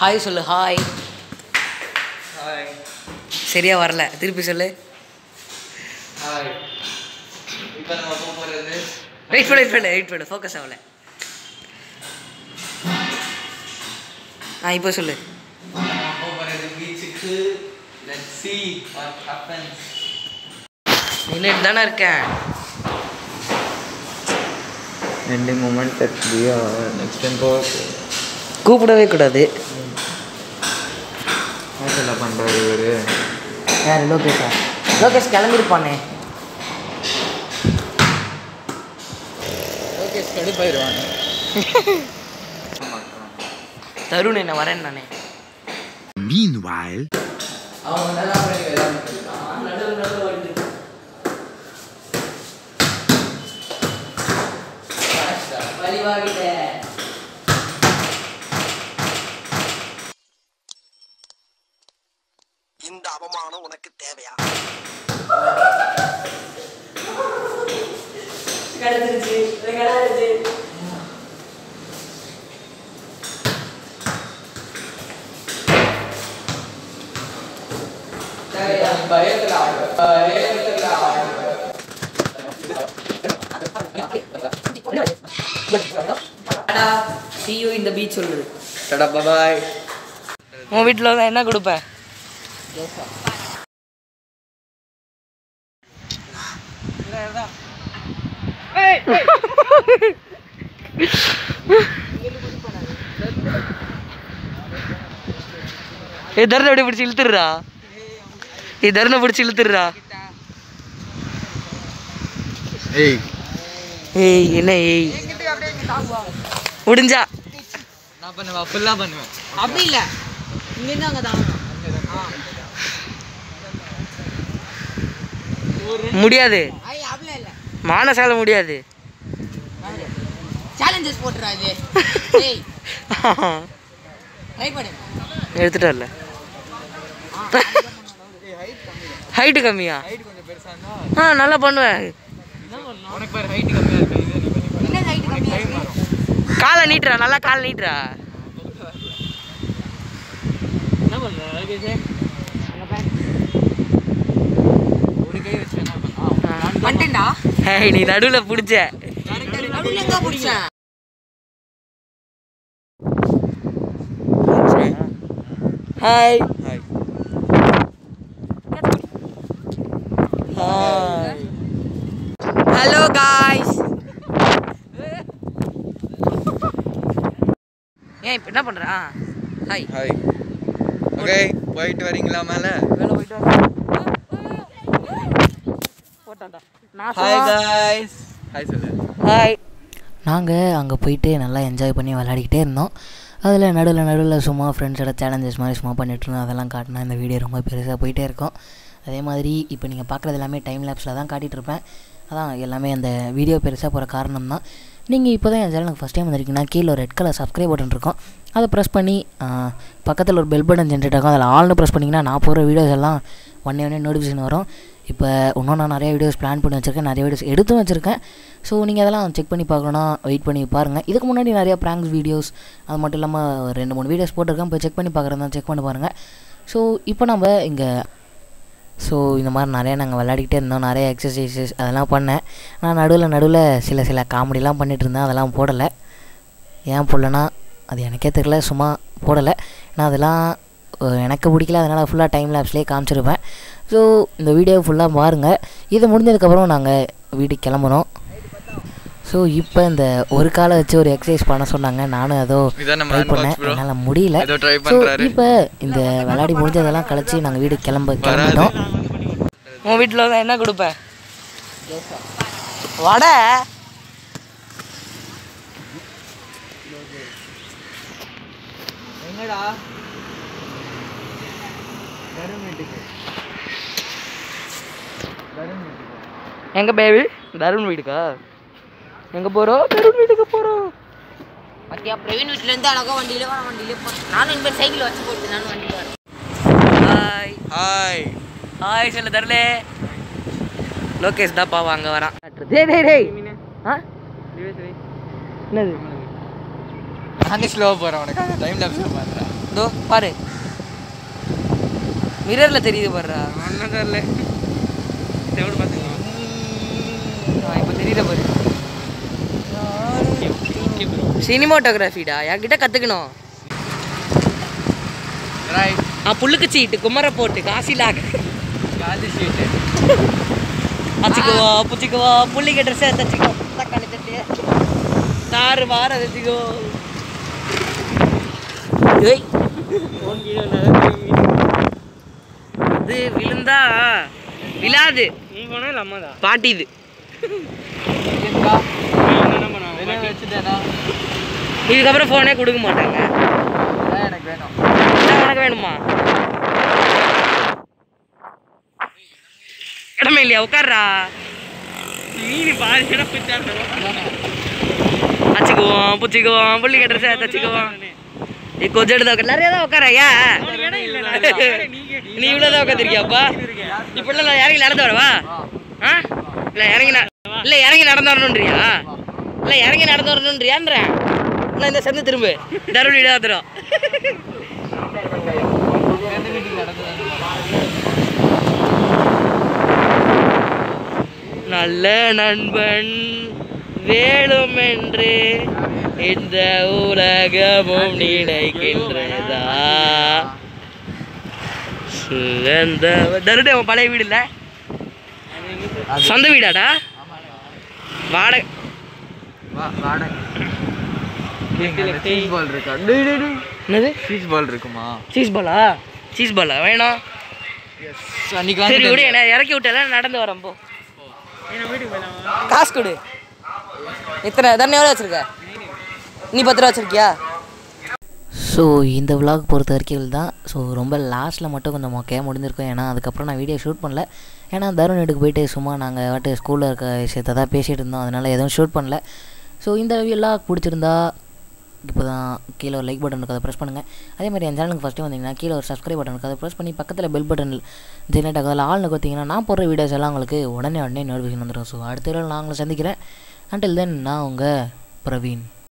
Hi சொல்லு hi hi சரியா வரல திருப்பி சொல்லு ஹாய் இப்போ நம்ம போக போகிறது வெயிட் பண்ணு வெயிட் பண்ணு வெயிட் பண்ணு ஃபோக்கஸ் ஆகல ஆ இப்போ சொல்லு நம்ம போக போகிறது பீச்சுக்கு லெட்ஸ் சி வாட் ஹேப்பன்ஸ் நின்றுட்டு தானே இருக்கேன் எண்டிங் மூமெண்ட் தட் பியா நெக்ஸ்ட் டைம் போக கூப்பிடவே கூடாது என்ன பண்ணுறாரு இவர் யார் லோகேஷா லோகேஷ் கிளம்பிருப்பானே ஓகே கடுப்பாயிருவாங்க தருண் என்ன வரேன் நானே Meanwhile, அவங்க நல்லா இந்த அவமானம் உனக்கு தேவையா பயத்தில் ஆடு பயத்தில் ஆடு சி யூ இந்த பீச் சொல்லுது டடா பாய் உன் வீட்டில் தான் என்ன கொடுப்பேன் ஏ தருணை அப்படி பிடிச்சி இழுத்துடுறா ஏ தருணை பிடிச்சி இழுத்துடுறா ஏய் ஏய் என்ன ஏய் முடிஞ்சா நான் பண்ணுவேன் ஃபுல்லாக பண்ணுவேன் அப்படி இல்ல இங்கேருந்து அங்கே தான் முடியாது ஐய் அப்படிலாம் இல்ல மானசால முடியாது சேலஞ்சஸ் போட்டுறாது ஏய் ட்ரை பண்ணு எடுத்துட்டு வரல ஹைட்டு கம்மியா ஹைட் கொஞ்சம் பெருசாக இருந்தால் ஆ நல்லா பண்ணுவேன் உனக்கு பாரு ஹைட் கம்மியாக இருக்கு இது நீ பண்ணி என்ன ஹைட் கம்மியா டைம் இருக்கு வரும் காலை நீட்டுறா நல்லா காலை நீட்டுறா என்ன பண்ணுற ஒரு கை வச்சு என்ன பண்ணா வந்துட்டா ஹேய் நீ நடுவில் பிடிச்ச நடுவில் எங்க பிடிச்சேன் hi hi hi hello guys ஏன் இப்போ என்ன பண்ணுறா ஹாய் ஹாய் ஓகே போயிட்டு வரீங்களா மேலே வேலை போயிட்டு வா. போட்டான்டா நான் ஹாய் காய்ஸ் ஹாய் சொல்லு ஹாய் நாங்கள் அங்கே போயிட்டு நல்லா என்ஜாய் பண்ணி விளையாடிக்கிட்டே இருந்தோம் அதில் நடுவில் நடுவில் சும்மா ஃப்ரெண்ட்ஸோட சேலஞ்சஸ் மாதிரி சும்மா பண்ணிட்டு இருந்தோம் அதெல்லாம் காட்டினா இந்த வீடியோ ரொம்ப பெருசாக போயிட்டே இருக்கும் அதே மாதிரி இப்போ நீங்கள் பார்க்குறது எல்லாமே டைம் லேப்ஸில் தான் காட்டிகிட்டு இருப்பேன் அதான் எல்லாமே அந்த வீடியோ பெருசாக போகிற காரணம் தான் நீங்கள் இப்போ தான் என் சேனலுக்கு ஃபஸ்ட் டைம் வந்திருக்கீங்கன்னா கீழே ஒரு ரெட் கலர் சப்ஸ்கிரைப் பட்டன் இருக்கும் அதை ப்ரெஸ் பண்ணி பக்கத்தில் ஒரு பெல் பட்டன் ஜென்ரேட் ஆகும் அதில் ஆல்னு ப்ரெஸ் பண்ணிங்கன்னா நான் போகிற வீடியோஸ் எல்லாம் ஒன்னே ஒன்னே நோட்டிஃபிகேஷன் வரும் இப்போ இன்னும் நான் நிறைய வீடியோஸ் பிளான் பண்ணி வச்சுருக்கேன் நிறைய வீடியோஸ் எடுத்தும் வச்சுருக்கேன் ஸோ நீங்கள் அதெல்லாம் செக் பண்ணி பார்க்கணுன்னா வெயிட் பண்ணி பாருங்கள் இதுக்கு முன்னாடி நிறைய ப்ராங்க்ஸ் வீடியோஸ் அது மட்டும் இல்லாமல் ஒரு ரெண்டு மூணு வீடியோஸ் போட்டிருக்கேன் போய் செக் பண்ணி பார்க்குறதா செக் பண்ணி பாருங்கள் ஸோ இப்போ நம்ம இங்கே ஸோ இந்த மாதிரி நிறைய நாங்கள் விளையாடிக்கிட்டே இருந்தோம் நிறைய எக்ஸசைசஸ் அதெல்லாம் பண்ணேன் நான் நடுவில் நடுவில் சில சில காமெடிலாம் பண்ணிகிட்டு இருந்தேன் அதெல்லாம் போடலை ஏன் போடலன்னா அது எனக்கே தெரியல சும்மா போடலை நான் அதெல்லாம் அஹ், எனக்கு பிடிக்கல அதனால் ஃபுல்லாக டைம் லேப்ஸ்லேயே காமிச்சிருப்பேன் ஸோ இந்த வீடியோ ஃபுல்லாக பாருங்கள் இது முடிஞ்சதுக்கப்புறம் நாங்கள் வீட்டுக்கு கிளம்புறோம் ஸோ இப்போ இந்த ஒரு காலை வச்சு ஒரு எக்ஸசைஸ் பண்ண சொன்னாங்க நானும் ஏதோ இதான் நம்ம ட்ரை unbox பண்ணேன் bro. என்னால் முடியல ஏதோ try ஸோ பண்றாரு. இப்போ இந்த விளையாடி முடிஞ்சதெல்லாம் கழிச்சு நாங்கள் வீட்டுக்கு கிளம்ப கிளம்பிட்டோம் உன் வீட்டில் தான் என்ன கொடுப்பேன் வடை எங்கடா தருண் வீட்டுக்கு தருண் வீட்டுக்கு எங்க பேபி தருண் வீட்டுக்கா எங்க போறோம் தருண் வீட்டுக்கு போறோம் பத்தியா பிரவீன் வீட்டுல இருந்து அழகா வண்டியில வர வண்டியில போ நானும் இனிமேல் சைக்கிள் வச்சு போட்டு நானும் வண்டியில வரேன் ஹாய் ஹாய் ஹாய் சொல்லு தருளே லோகேஷ் தான் பாவா அங்க வரான் டேய் டேய் டேய் ஆ என்னது நானே ஸ்லோவாக போகிறேன் உனக்கு டைம் லேப்ஸில் பார்க்குறேன் இதோ பாரு மிரரில் தெரியுது பாருடா ஒன்றும் தெரியல செவடு பார்த்துக்கலாம் இப்போ தெரியுத பாரு ஓகே ப்ரோ சினிமாட்டோகிராஃபிடா என்கிட்ட கற்றுக்கணும் ரைட் ஆ புல்லுக்கு சீட்டு குமர போட்டு காசிலாக காது ஷீட்டு அச்சுக்குவா புச்சிக்குவா புள்ளிக்க ட்ரெஸ்ஸை தச்சுக்கோ தக்காளி தட்டு தாறு வார தச்சுக்கோ ஏய் இது விழுந்தா விழாது நீ போனா இல்லை அம்மா தான் பாட்டி இது என்ன பண்ண வச்சுட்டேனா இதுக்கப்புறம் ஃபோனே கொடுக்க மாட்டாங்க எனக்கு வேணும் இதான் உனக்கு வேணுமா இடமே இல்லையா உட்கார்றா மீன் பாதி இடம் பிச்சாடுறோம் அச்சுக்குவோம் புச்சிக்குவோம் புள்ளி கட்டுற தச்சுக்குவோம் நீ கொஞ்சம் எடுத்து உட்கார் நிறைய தான் உட்காரையா நீ இவ்வளோதான் உட்காந்துருக்கியாப்பா இப்படிலாம் நான் இறங்கி நடந்து வரவா ஆ இல்லை இறங்கி ந- இல்லை இறங்கி நடந்து வரணுன்றியா இல்லை இறங்கி நடந்து வரணுன்றியான்றேன் இல்லை இந்த சந்து திரும்ப தருணி இடத்துறோம் நல்ல நண்பன் வேணும் என்று இந்த உலகமும் நினைக்கின்றதா சுகந்த தருணே உன் பழைய வீடு இல்ல சொந்த வீடாடா வாடகை சீஸ் பால் இருக்கா டேய் டேய் டேய் என்னது சீஸ் பால் இருக்குமா சீஸ் பாலா சீஸ் பாலா வேணும் அன்னைக்கு சரி விடு என்ன இறக்கி விட்டல நடந்து வரேன் போ காசு கொடு எத்தனை தண்ணி எவ்வளோ வச்சிருக்க நீ பத்து ரூபா வச்சிருக்கியா ஸோ இந்த விலாக் பொறுத்த வரைக்கும் தான் ஸோ ரொம்ப லாஸ்ட்டில் மட்டும் கொஞ்சம் மொக்கையாக முடிஞ்சிருக்கும் ஏன்னா அதுக்கப்புறம் நான் வீடியோ ஷூட் பண்ணல ஏன்னா தருண் வீட்டுக்கு போயிட்டு சும்மா நாங்கள் வாட்டு ஸ்கூலில் இருக்க விஷயத்தை தான் பேசிகிட்டு இருந்தோம் அதனால் எதுவும் ஷூட் பண்ணல ஸோ இந்த விலாக் பிடிச்சிருந்தா இப்போ தான் கீழே ஒரு லைக் பட்டன் அதை ப்ரெஸ் பண்ணுங்கள் அதே மாதிரி என் சேனலுக்கு ஃபஸ்ட்டு வந்தீங்கன்னா கீழே ஒரு சப்ஸ்கிரைப் பட்டன் அதை ப்ரெஸ் பண்ணி பக்கத்தில் பெல் பட்டன் ஜெனரேட் ஆகும் அதில் ஆள்னு பார்த்தீங்கன்னா நான் போடுற வீடியோஸ் எல்லாம் உங்களுக்கு உடனே உடனே நோட்டிஃபிகேஷன் வந்துடும் ஸோ அடுத்த வீடியோவில் நான் உங்களை சந்திக்கிறேன் அண்டில் தென் நான் உங்கள் பிரவீன்